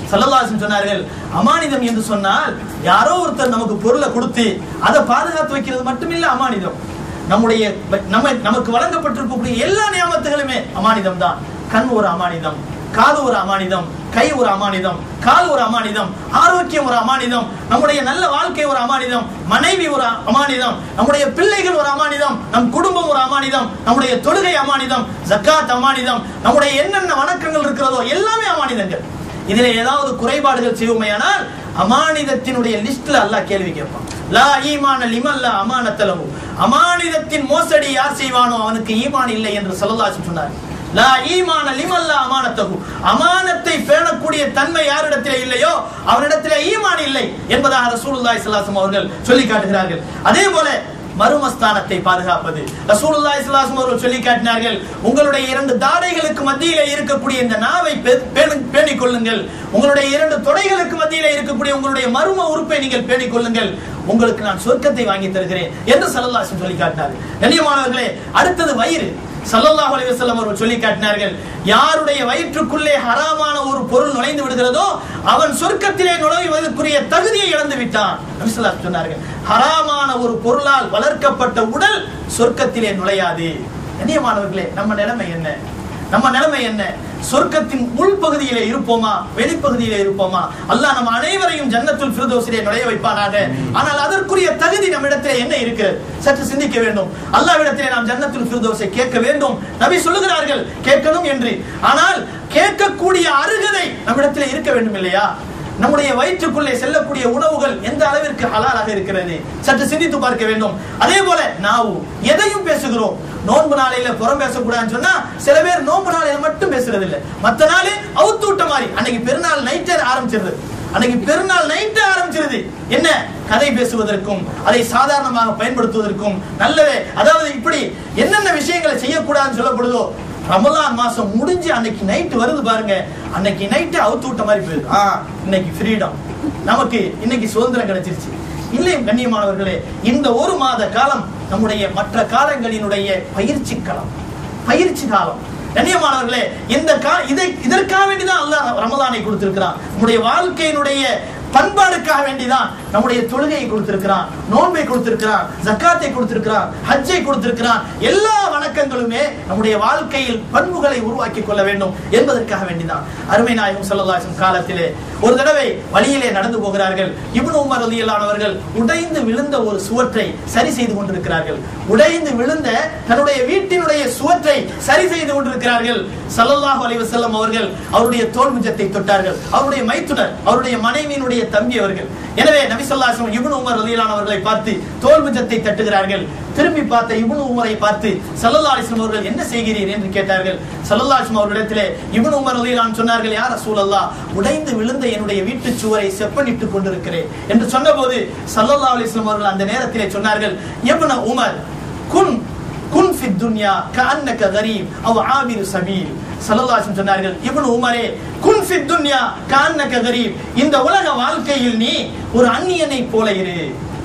சல்லல்லாஹு சொன்னார்கள் அமானிதம் என்று சொன்னால் யாரோ ஒருத்தர் நமக்கு பொருளை கொடுத்து அதை பாதுகாத்து வைக்கிறது மட்டுமில்ல அமானிதம் நம்முடைய நம்ம நமக்கு வழங்கப்பட்டிருக்கக்கூடிய எல்லா நியமத்துகளுமே அமானிதம் தான் கண் ஒரு அமானிதம் காது ஒரு அமானிதம் கை ஒரு அமானிதம் கால் ஒரு அமானிதம் ஆரோக்கியம் ஒரு அமானிதம் நம்முடைய நல்ல வாழ்க்கை ஒரு அமானிதம் மனைவி ஒரு அமானிதம் நம்முடைய பிள்ளைகள் ஒரு அமானிதம் நம் குடும்பம் ஒரு அமானிதம் நம்முடைய தொழுகை அமானிதம் ஜக்காத் அமானிதம் நம்முடைய என்னென்ன வணக்கங்கள் இருக்கிறதோ எல்லாமே அமானிதங்கள் இதுல ஏதாவது குறைபாடுகள் செய்வோமையானால் அமானிதத்தினுடைய லிஸ்ட்ல அல்லாஹ் கேள்வி கேட்பான் லா ஈமான லிமல்ல அமானத்தலவு அமானிதத்தின் மோசடி யார் செய்வானோ அவனுக்கு ஈமான் இல்லை என்று சொல்லலாச்சு சொன்னார் லா ஈமான லிமல்ல அமானத்தகு அமானத்தை பேணக்கூடிய தன்மை யாரிடத்தில் இல்லையோ அவரிடத்தில் ஈமான் இல்லை என்பதாக ரசூலுல்லாஹி ஸல்லல்லாஹு அவர்கள் சொல்லி காட்டுகிறார்கள் அதே போல மருமஸ்தானத்தை பாதுகாப்பது ரசூலுல்லாஹி ஸல்லல்லாஹு அவர்கள் சொல்லி காட்டினார்கள் உங்களுடைய இரண்டு தாடைகளுக்கு மத்தியிலே இருக்கக்கூடிய இந்த நாவை பேணிக் கொள்ளுங்கள் உங்களுடைய இரண்டு தொடைகளுக்கு மத்தியிலே இருக்கக்கூடிய உங்களுடைய மரும உறுப்பை நீங்கள் பேணிக் கொள்ளுங்கள் உங்களுக்கு நான் சொர்க்கத்தை வாங்கி தருகிறேன் என்று சல்லல்லாஹு சொல்லி காட்டினார்கள் கண்ணியமானவர்களே அடுத்தது வயிறு சல்லல்லாஹு அலைஹி வஸல்லம் அவர்கள் சொல்லி காட்டினார்கள் யாருடைய வயிற்றுக்குள்ளே ஹராமான ஒரு பொருள் நுழைந்து விடுகிறதோ அவன் சொர்க்கத்திலே நுழைவதற்குரிய தகுதியை இழந்து விட்டான் நபி ஸல்லல்லாஹு சொன்னார்கள் ஹராமான ஒரு பொருளால் வளர்க்கப்பட்ட உடல் சொர்க்கத்திலே நுழையாது கண்ணியமானவர்களே நம்ம நிலைமை என்ன நம்ம நிலைமை என்ன சொர்க்கத்தின் உள்பகுதியிலே இருப்போமா வெளிப்பகுதியிலே இருப்போமா அல்லாஹ் நம்ம அனைவரையும் ஜன்னத்துல் ஃபிர்தௌஸிலே நுழைய வைப்பானாக ஆனால் அதற்குரிய தகுதி நம்மிடத்திலே என்ன இருக்கிறது சற்று சிந்திக்க வேண்டும் அல்லாஹ்விடத்திலே நாம் ஜன்னத்துல் ஃபிர்தௌஸை கேட்க வேண்டும் நபி சொல்லுகிறார்கள் கேட்கணும் என்று ஆனால் கேட்கக்கூடிய அருகதை நம்மிடத்திலே இருக்க வேண்டும் இல்லையா நம்முடைய வயிற்றுக்குள்ளே செல்லக்கூடிய உணவுகள் எந்த அளவிற்கு ஹலாலாக இருக்கிறது சற்று சிந்தித்து பார்க்க வேண்டும் அதே போல நாவு எதையும் பேசுகிறோம் நோன்பு நாளையில புறம் பேசக்கூடாதுன்னு சொன்னா சில பேர் நோன்பு நாளையில மட்டும் பேசுறது இல்ல மத்த நாளே அவுத்து விட்ட மாதிரி அன்னைக்கு பெருநாள் நைட்டே ஆரம்பிச்சிருது அன்னைக்கு பெருநாள் நைட்டு ஆரம்பிச்சிருது என்ன கதை பேசுவதற்கும் அதை சாதாரணமாக பயன்படுத்துவதற்கும் நல்லவே அதாவது இப்படி என்னென்ன விஷயங்களை செய்யக்கூடாதுன்னு சொல்லப்படுதோ ரமலான் மாசம் முடிஞ்சு அன்னைக்கு நைட் வருது பாருங்க அன்னைக்கு நைட்டு அவுத்து விட்ட மாதிரி போயிருக்கு ஆ இன்னைக்கு ஃப்ரீடம் நமக்கு இன்னைக்கு சுதந்திரம் கிடைச்சிருச்சு இல்லை கண்ணியமானவர்களே இந்த ஒரு மாத காலம் நம்முடைய மற்ற காலங்களினுடைய பயிற்சி காலம் பயிற்சி காலம் கண்ணியமானவர்களே இந்த கா இதை இதற்காக வேண்டிதான் அல்லாஹ் ரமலானை கொடுத்திருக்கிறான் நம்முடைய வாழ்க்கையினுடைய பண்பாடுக்காக வேண்டிதான் நம்முடைய தொழுகையை கொடுத்திருக்கிறான் நோன்பை கொடுத்திருக்கிறான் ஜக்காத்தை கொடுத்திருக்கிறான் ஹஜ்ஜை கொடுத்திருக்கிறான் எல்லா வணக்கங்களுமே நம்முடைய வாழ்க்கையில் பண்புகளை உருவாக்கி கொள்ள வேண்டும் என்பதற்காக வேண்டிதான் அருமை நாயகம் ஸல்லல்லாஹு காலத்திலே ஒரு தடவை வழியிலே நடந்து போகிறார்கள் இப்னு உமர் ரலியல்லாஹு உடைந்து விழுந்த ஒரு சுவற்றை சரி செய்து கொண்டிருக்கிறார்கள் உடைந்து விழுந்த தன்னுடைய வீட்டினுடைய சுவற்றை சரி செய்து கொண்டிருக்கிறார்கள் ஸல்லல்லாஹு அலைஹி வஸல்லம் அவர்கள் அவருடைய தோல் முஜத்தை தொட்டார்கள் அவருடைய மைத்துனர் அவருடைய மனைவியினுடைய தம்பி அவர்கள் எனவே நபி ஸல்லல்லாஹு அலைஹி வஸல்லம் இப்னு உமர் ரலியல்லாஹு அவர்களை பார்த்து தோல் முஜத்தை தட்டுகிறார்கள் திரும்பி பார்த்த இப்னு உமரை பார்த்து ஸல்லல்லாஹு அலைஹி வஸல்லம் அவர்கள் என்ன செய்கிறீர் என்று கேட்டார்கள் ஸல்லல்லாஹு அலைஹி வஸல்லம் அவர்களிடத்திலே இப்னு உமர் ரலியல்லாஹு சொன்னார்கள் யா ரசூலல்லாஹ் உடைந்து விழுந்த என்னுடைய வீட்டு சுவரை செப்பனிட்டுக் கொண்டிருக்கிறேன் என்று சொன்னபோது ஸல்லல்லாஹு அலைஹி வஸல்லம் அவர்கள் அந்த நேரத்திலே சொன்னார்கள் இப்னு உமர் குன் குன் ஃபி துன்யா கஅன்னக கரீப் அவ் ஆபிரு சபீல் ஸல்லல்லாஹு அலைஹி சொன்னார்கள் இப்னு உமரே குன் ஃபி துன்யா கஅன்னக கரீப் இந்த உலக வாழ்க்கையில் நீ ஒரு அந்நியனை போல இரு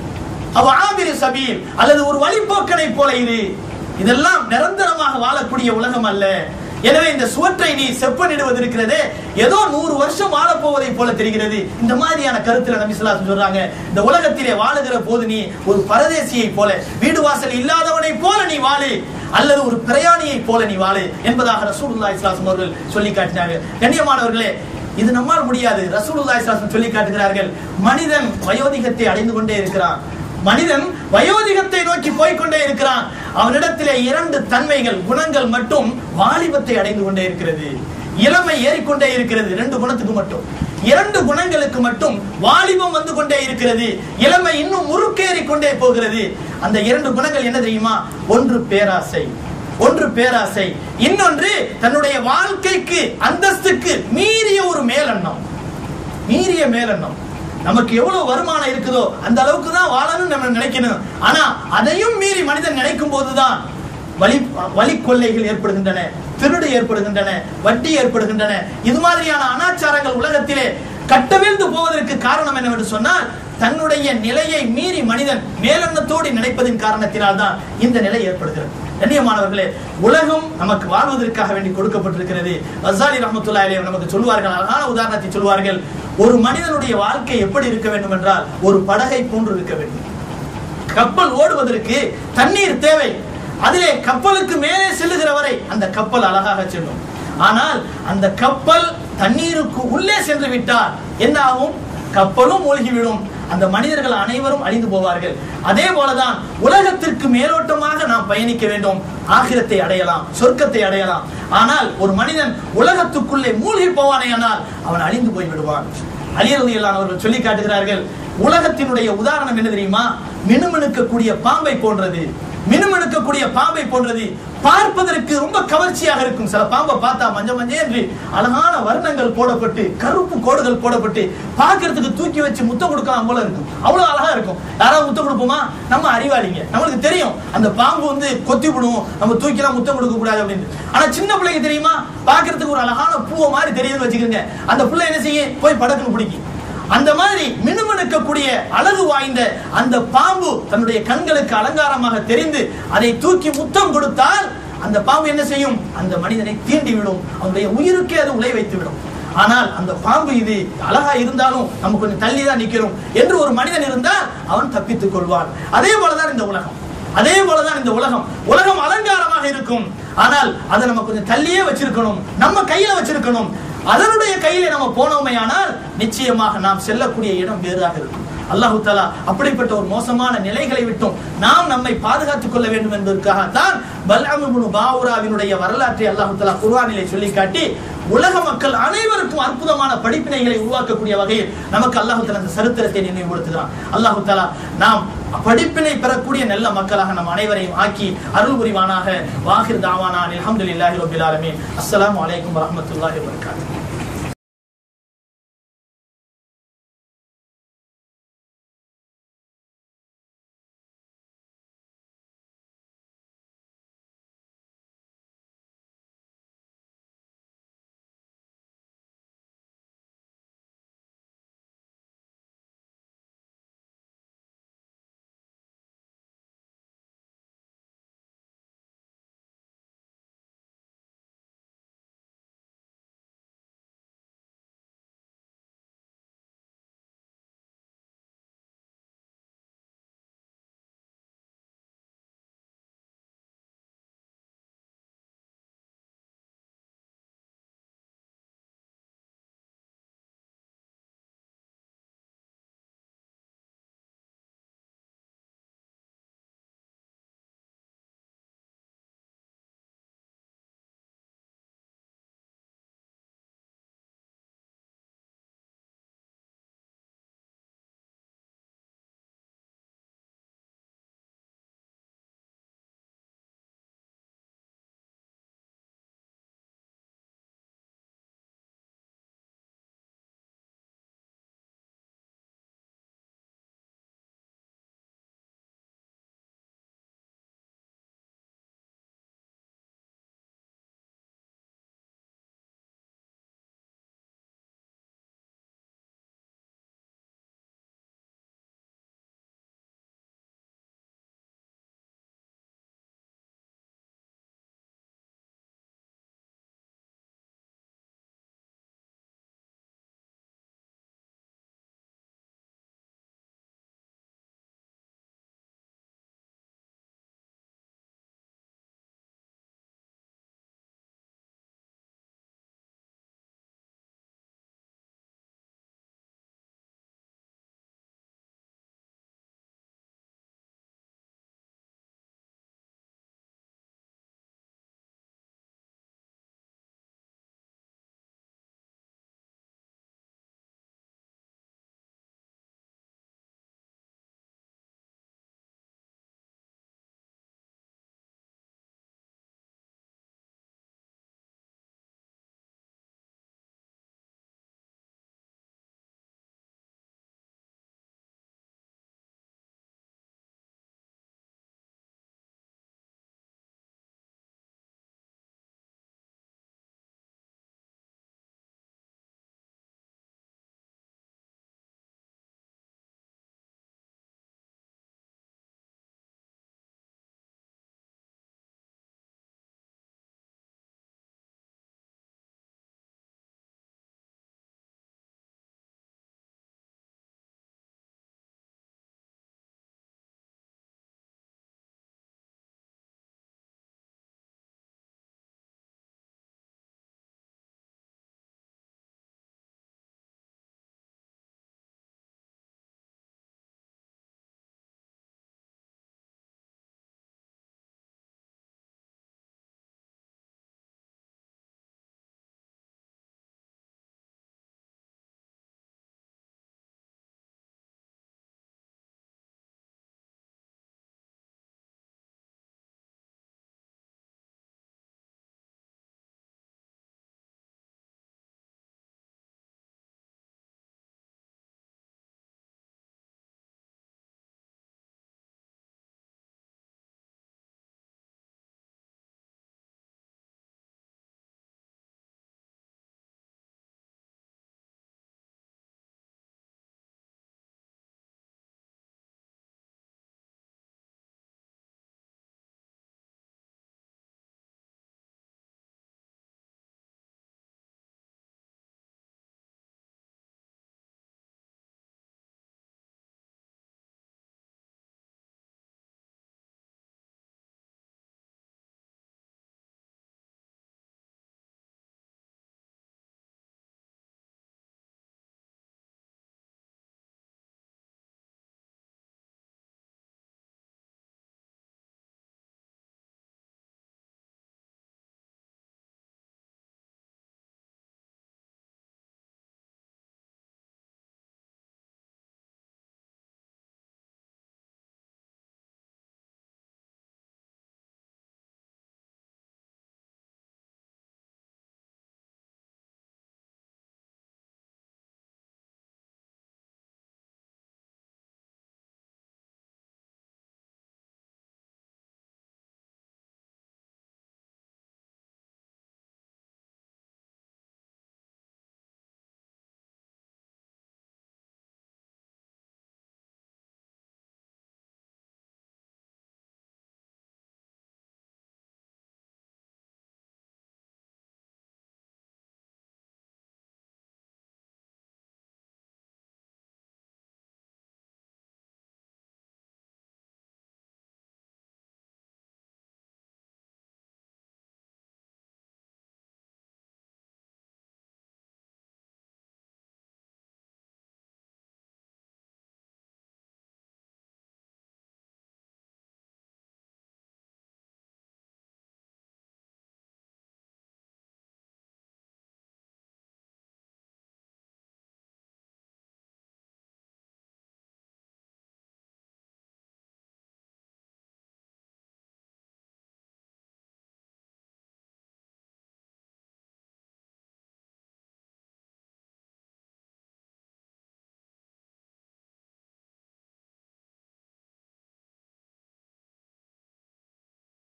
அவ ஆபிரு சபீல் அல்லது ஒரு வழிபோக்கனை போல இரு இதெல்லாம் நிரந்தரமாக வாழக்கூடிய உலகம் அல்ல எனவே இந்த சுவற்றை நீ செப்பனிடுவது இருக்கிறதே ஏதோ நூறு வருஷம் வாழப் போவதை போல தெரிகிறது இந்த மாதிரியான கருத்துல நபி ஸல்லல்லாஹு அலைஹி சொல்றாங்க இந்த உலகத்திலே வாழுகிற போது நீ ஒரு பரதேசியை போல வீடு வாசல் இல்லாதவனை போல நீ வாழு அல்லது ஒரு பிரயாணியை போல நீ வாழு என்பதாக ரசூலுல்லாஹி ஸல்லல்லாஹு அலைஹி அவர்கள் சொல்லி காட்டினார்கள் கண்ணியமானவர்களே இது நம்மால் முடியாது ரசூலுல்லாஹி ஸல்லல்லாஹு அலைஹி சொல்லி காட்டுகிறார்கள் மனிதன் வயோதிகத்தை அடைந்து கொண்டே இருக்கிறான் மனிதன் வயோதிகத்தை நோக்கி போய்க்கொண்டே இருக்கிறான் அவனிடத்திலே இரண்டு தன்மைகள் குணங்கள் மட்டும் வாலிபத்தை அடைந்து கொண்டே இருக்கிறது இளமை ஏறிக்கொண்டே இருக்கிறது ரெண்டு குணத்துக்கு மட்டும் இரண்டு குணங்களுக்கு மட்டும் வாலிபம் வந்து கொண்டே இருக்கிறது இளமை இன்னும் முறுக்கேறி கொண்டே போகிறது அந்த இரண்டு குணங்கள் என்ன தெரியுமா ஒன்று பேராசை ஒன்று பேராசை இன்னொன்று தன்னுடைய வாழ்க்கைக்கு அந்தஸ்துக்கு மீறிய ஒரு மேலெண்ணம் மீறிய மேலெண்ணம் நமக்கு எவ்வளவு வருமானம் இருக்குதோ அந்த அளவுக்கு தான் வாழணும்னு நம்ம நினைக்கணும் ஆனா அதையும் மீறி மனிதன் நினைக்கும் போதுதான் வழி வழி கொள்ளைகள் ஏற்படுகின்றன திருடு ஏற்படுகின்றன வட்டி ஏற்படுகின்றன இது மாதிரியான அனாச்சாரங்கள் உலகத்திலே கட்டவிழ்ந்து போவதற்கு காரணம் என்னவென்று சொன்னால் தன்னுடைய நிலையை மீறி மனிதன் மேலெண்ணத்தோடு நினைப்பதின் காரணத்தினால்தான் இந்த நிலை ஏற்படுகிறது கண்ணியமானவர்களே உலகம் நமக்கு வாழ்வதற்காக வேண்டி கொடுக்கப்பட்டிருக்கிறது அசாலி ரஹமத்துல்லா அலைஹி நமக்கு சொல்வார்கள் அழகான உதாரணத்தை சொல்வார்கள் ஒரு மனிதனுடைய வாழ்க்கை எப்படி இருக்க வேண்டும் என்றால் ஒரு படகை போன்று இருக்க வேண்டும் கப்பல் ஓடுவதற்கு தண்ணீர் தேவை அதிலே கப்பலுக்கு மேலே செல்லுகிற வரை அந்த கப்பல் அழகாக செல்லும் ஆனால் அந்த கப்பல் தண்ணீருக்கு உள்ளே சென்று விட்டால் என்ன ஆகும் கப்பலும் மூழ்கிவிடும் அந்த மனிதர்கள் அனைவரும் அழிந்து போவார்கள் அதே போலதான் உலகத்திற்கு மேலோட்டமாக நாம் பயணிக்க வேண்டும் ஆகிரத்தை அடையலாம் சொர்க்கத்தை அடையலாம் ஆனால் ஒரு மனிதன் உலகத்துக்குள்ளே மூழ்கி போவானேயானால் அவன் அழிந்து போய் விடுவான் அலியலுதையிலான அவர்கள் சொல்லி காட்டுகிறார்கள் உலகத்தினுடைய உதாரணம் என்ன தெரியுமா மினுமினுக்கக்கூடிய பாம்பை போன்றது மினுமினுக்கக்கூடிய பாம்பை போன்றது பார்ப்பதற்கு ரொம்ப கவர்ச்சியாக இருக்கும் சில பாம்பை பார்த்தா மஞ்ச மஞ்ச என்று அழகான வர்ணங்கள் போடப்பட்டு கருப்பு கோடுகள் போடப்பட்டு பார்க்கிறதுக்கு தூக்கி வச்சு முத்தம் கொடுக்கலாம் போல இருக்கும் அவ்வளவு அழகா இருக்கும் யாராவது முத்தம் கொடுப்போமா நம்ம அறிவாளிங்க நம்மளுக்கு தெரியும் அந்த பாம்பு வந்து கொத்தி விடுவோம் நம்ம தூக்கிலாம் முத்தம் கொடுக்க கூடாது அப்படின்னு ஆனா சின்ன பிள்ளைங்க தெரியுமா பார்க்கிறதுக்கு ஒரு அழகான பூவை மாதிரி தெரியுதுன்னு வச்சுக்கோங்க அந்த பிள்ளை என்ன செய்ய போய் படக்குன்னு பிடிக்கும் அந்த மாதிரி மினுமினுக்கக்கூடிய அழகு வாய்ந்த அந்த பாம்பு தன்னுடைய கண்களுக்கு அலங்காரமாக தெரிந்து அதை தூக்கி முத்தம் கொடுத்தால் அந்த பாம்பு என்ன செய்யும் அந்த மனிதனை தீண்டி விடும் அவனுடைய உயிருக்கே அது உலை வைத்து விடும் ஆனால் அந்த பாம்பு இது அழகா இருந்தாலும் நம்ம கொஞ்சம் தள்ளி தான் நிக்கிறோம் என்று ஒரு மனிதன் இருந்தால் அவன் தப்பித்துக் கொள்வான் அதே போலதான் இந்த உலகம் அதே போலதான் இந்த உலகம் உலகம் அலங்காரமாக இருக்கும் ஆனால் அதை நம்ம கொஞ்சம் தள்ளியே வச்சிருக்கணும் நம்ம கையில வச்சிருக்கணும் அதனுடைய கையில நம்ம போனோமையானால் நிச்சயமாக நாம் செல்லக்கூடிய இடம் வேறாக இருக்கும் அல்லாஹு தாலா அப்படிப்பட்ட ஒரு மோசமான நிலைகளை விட்டும் நாம் நம்மை பாதுகாத்துக் கொள்ள வேண்டும் என்பதற்காகத்தான் பல்அமுபுனு பாவுராவினுடைய வரலாற்றை அல்லாஹு தாலா குர்ஆனிலே சொல்லி காட்டி உலக மக்கள் அனைவருக்கும் அற்புதமான படிப்பினைகளை உருவாக்கக்கூடிய வகையில் நமக்கு அல்லாஹு தாலா அந்த சரித்திரத்தை நினைவுபடுத்துகிறான் அல்லாஹு தாலா நாம் படிப்பினை பெறக்கூடிய நல்ல மக்களாக நம் அனைவரையும் ஆக்கி அருள் புரிவானாக வாஹிர் தாவானா அல்ஹம்துலில்லாஹி ரப்பில் ஆலமீன் அஸ்ஸலாமு அலைக்கும் வரஹ்மத்துல்லாஹி வபரகாத்துஹு